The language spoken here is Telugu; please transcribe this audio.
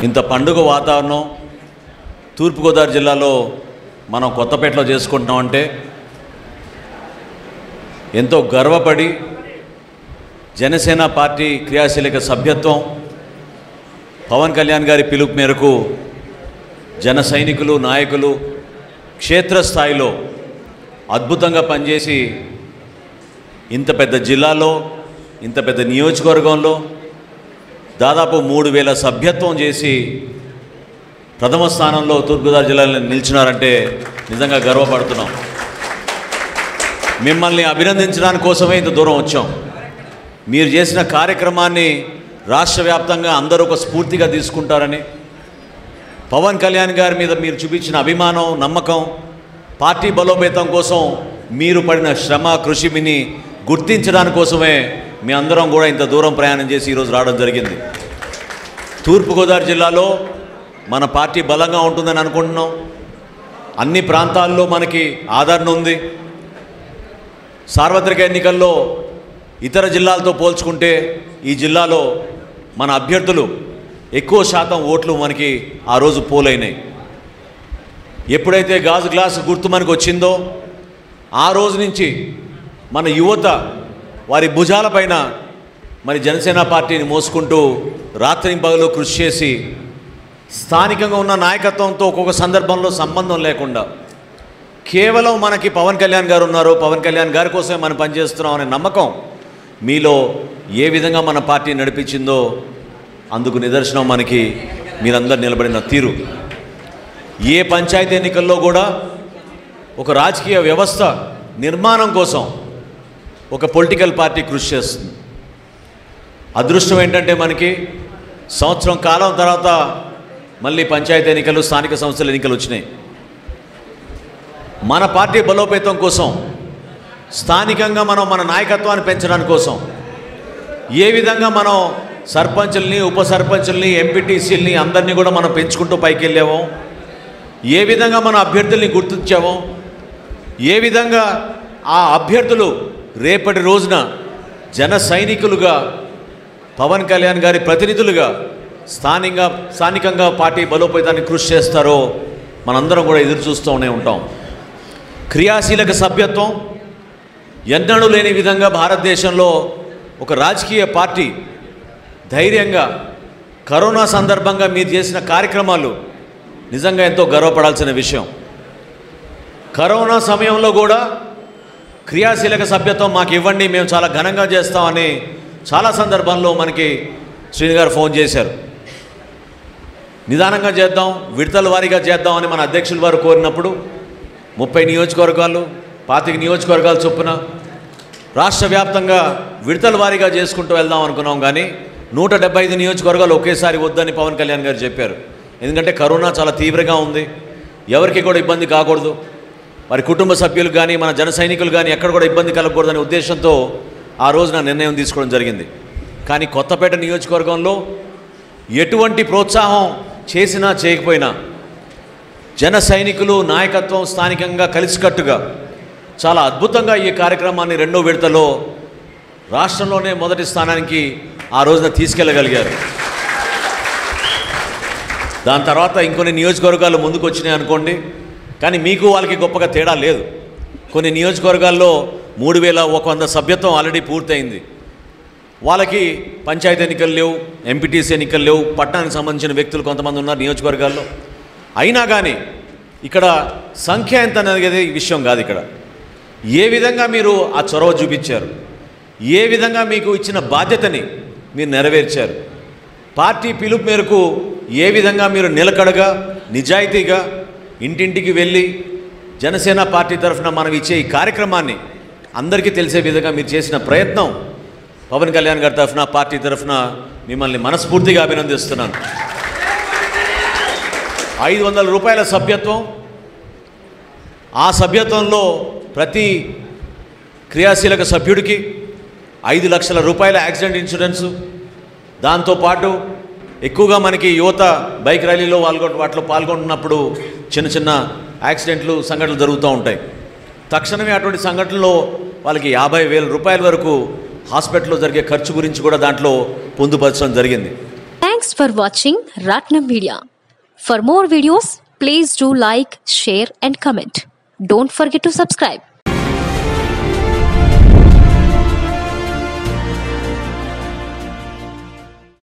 ఇంత పండుగ వాతావరణం తూర్పుగోదావరి జిల్లాలో మనం కొత్తపేటలో చేసుకుంటున్నామంటే ఎంతో గర్వపడి జనసేన పార్టీ క్రియాశీలక సభ్యత్వం పవన్ కళ్యాణ్ గారి పిలుపు మేరకు జన సైనికులు నాయకులు క్షేత్రస్థాయిలో అద్భుతంగా పనిచేసి ఇంత పెద్ద జిల్లాలో ఇంత పెద్ద నియోజకవర్గంలో దాదాపు మూడు వేల సభ్యత్వం చేసి ప్రథమ స్థానంలో తూర్పుగోదావరి జిల్లాలో నిలిచినారంటే నిజంగా గర్వపడుతున్నాం మిమ్మల్ని అభినందించడానికి కోసమే ఇంత దూరం వచ్చాం మీరు చేసిన కార్యక్రమాన్ని రాష్ట్ర వ్యాప్తంగా అందరూ ఒక స్ఫూర్తిగా తీసుకుంటారని పవన్ కళ్యాణ్ గారి మీద మీరు చూపించిన అభిమానం నమ్మకం పార్టీ బలోపేతం కోసం మీరు పడిన శ్రమ కృషిని గుర్తించడానికి కోసమే మీ అందరం కూడా ఇంత దూరం ప్రయాణం చేసి ఈరోజు రావడం జరిగింది తూర్పుగోదావరి జిల్లాలో మన పార్టీ బలంగా ఉంటుందని అనుకుంటున్నాం అన్ని ప్రాంతాల్లో మనకి ఆదరణ ఉంది సార్వత్రిక ఎన్నికల్లో ఇతర జిల్లాలతో పోల్చుకుంటే ఈ జిల్లాలో మన అభ్యర్థులు ఎక్కువ శాతం ఓట్లు మనకి ఆ రోజు పోలైనాయి ఎప్పుడైతే గాజు గ్లాసు గుర్తు మనకు వచ్చిందో ఆ రోజు నుంచి మన యువత వారి భుజాలపైన మరి జనసేన పార్టీని మోసుకుంటూ రాత్రి పగలు కృషి చేసి స్థానికంగా ఉన్న నాయకత్వంతో ఒక్కొక్క సందర్భంలో సంబంధం లేకుండా కేవలం మనకి పవన్ కళ్యాణ్ గారు ఉన్నారు పవన్ కళ్యాణ్ గారి కోసమే మనం పనిచేస్తున్నాం అనే నమ్మకం మీలో ఏ విధంగా మన పార్టీ నడిపించిందో అందుకు నిదర్శనం మనకి మీరందరూ నిలబడిన తీరు ఏ పంచాయతీ ఎన్నికల్లో కూడా ఒక రాజకీయ వ్యవస్థ నిర్మాణం కోసం ఒక పొలిటికల్ పార్టీ కృషి చేస్తుంది అదృష్టం ఏంటంటే మనకి సంవత్సరం కాలం తర్వాత మళ్ళీ పంచాయతీ ఎన్నికలు స్థానిక సంస్థల ఎన్నికలు వచ్చినాయి మన పార్టీ బలోపేతం కోసం స్థానికంగా మనం మన నాయకత్వాన్ని పెంచడానికి కోసం ఏ విధంగా మనం సర్పంచుల్ని ఉప సర్పంచుల్ని ఎంపీటీసీలని అందరినీ కూడా మనం పెంచుకుంటూ పైకి వెళ్ళామో ఏ విధంగా మన అభ్యర్థుల్ని గుర్తించామో ఏ విధంగా ఆ అభ్యర్థులు రేపటి రోజున జన సైనికులుగా పవన్ కళ్యాణ్ గారి ప్రతినిధులుగా స్థానికంగా స్థానికంగా పార్టీ బలోపేతానికి కృషి చేస్తారో మనందరం కూడా ఎదురు చూస్తూనే ఉంటాం క్రియాశీలక సభ్యత్వం ఎన్నడూ లేని విధంగా భారతదేశంలో ఒక రాజకీయ పార్టీ ధైర్యంగా కరోనా సందర్భంగా మీరు చేసిన కార్యక్రమాలు నిజంగా ఎంతో గర్వపడాల్సిన విషయం కరోనా సమయంలో కూడా క్రియాశీలక సభ్యత్వం మాకు ఇవ్వండి మేము చాలా ఘనంగా చేస్తామని చాలా సందర్భాల్లో మనకి శ్రీని గారు ఫోన్ చేశారు నిదానంగా చేద్దాం విడతల వారీగా చేద్దామని మన అధ్యక్షుల వారు కోరినప్పుడు ముప్పై నియోజకవర్గాలు పాతిక నియోజకవర్గాలు చొప్పున రాష్ట్ర వ్యాప్తంగా విడతల వారీగా చేసుకుంటూ వెళ్దాం అనుకున్నాం కానీ నూట డెబ్బై ఐదు నియోజకవర్గాలు ఒకేసారి వద్దని పవన్ కళ్యాణ్ గారు చెప్పారు ఎందుకంటే కరోనా చాలా తీవ్రంగా ఉంది ఎవరికి కూడా ఇబ్బంది కాకూడదు వారి కుటుంబ సభ్యులు కానీ మన జన సైనికులు కానీ ఎక్కడ కూడా ఇబ్బంది కలగకూడదనే ఉద్దేశంతో ఆ రోజున నిర్ణయం తీసుకోవడం జరిగింది కానీ కొత్తపేట నియోజకవర్గంలో ఎటువంటి ప్రోత్సాహం చేసినా చేయకపోయినా జన సైనికులు నాయకత్వం స్థానికంగా కలిసికట్టుగా చాలా అద్భుతంగా ఈ కార్యక్రమాన్ని రెండో విడతలో రాష్ట్రంలోనే మొదటి స్థానానికి ఆ రోజున తీసుకెళ్ళగలిగారు దాని తర్వాత ఇంకొన్ని నియోజకవర్గాలు ముందుకు వచ్చినాయి అనుకోండి కానీ మీకు వాళ్ళకి గొప్పగా తేడా లేదు కొన్ని నియోజకవర్గాల్లో మూడు వేల ఒక వంద సభ్యత్వం ఆల్రెడీ పూర్తయింది వాళ్ళకి పంచాయతీ ఎన్నికలు లేవు ఎంపీటీసీ ఎన్నికలు లేవు పట్టణానికి సంబంధించిన వ్యక్తులు కొంతమంది ఉన్నారు నియోజకవర్గాల్లో అయినా కానీ ఇక్కడ సంఖ్య ఎంత అనేది విషయం కాదు ఇక్కడ ఏ విధంగా మీరు ఆ చొరవ చూపించారు ఏ విధంగా మీకు ఇచ్చిన బాధ్యతని మీరు నెరవేర్చారు పార్టీ పిలుపు మేరకు ఏ విధంగా మీరు నిలకడగా నిజాయితీగా ఇంటింటికి వెళ్ళి జనసేన పార్టీ తరఫున మనం ఇచ్చే ఈ కార్యక్రమాన్ని అందరికీ తెలిసే విధంగా మీరు చేసిన ప్రయత్నం పవన్ కళ్యాణ్ గారి తరఫున పార్టీ తరఫున మిమ్మల్ని మనస్ఫూర్తిగా అభినందిస్తున్నాను ఐదు వందల రూపాయల సభ్యత్వం ఆ సభ్యత్వంలో ప్రతి క్రియాశీలక సభ్యుడికి ఐదు లక్షల రూపాయల యాక్సిడెంట్ ఇన్సూరెన్సు దాంతోపాటు ఎక్కువగా మనకి యువత బైక్ ర్యాలీలో పాల్గొ వాటిలో పాల్గొంటున్నప్పుడు చిన్న చిన్న యాక్సిడెంట్లు సంఘటనలు జరుగుతూ ఉంటాయి తక్షణమే అటువంటి సంఘటనలో వాళ్ళకి యాభై వేల రూపాయల వరకు హాస్పిటల్లో జరిగే ఖర్చు గురించి కూడా దాంట్లో పొందుపరచడం జరిగింది Thank Thanks for watching Ratnam Media. For more videos, please do like, share, and comment. Don't forget to subscribe.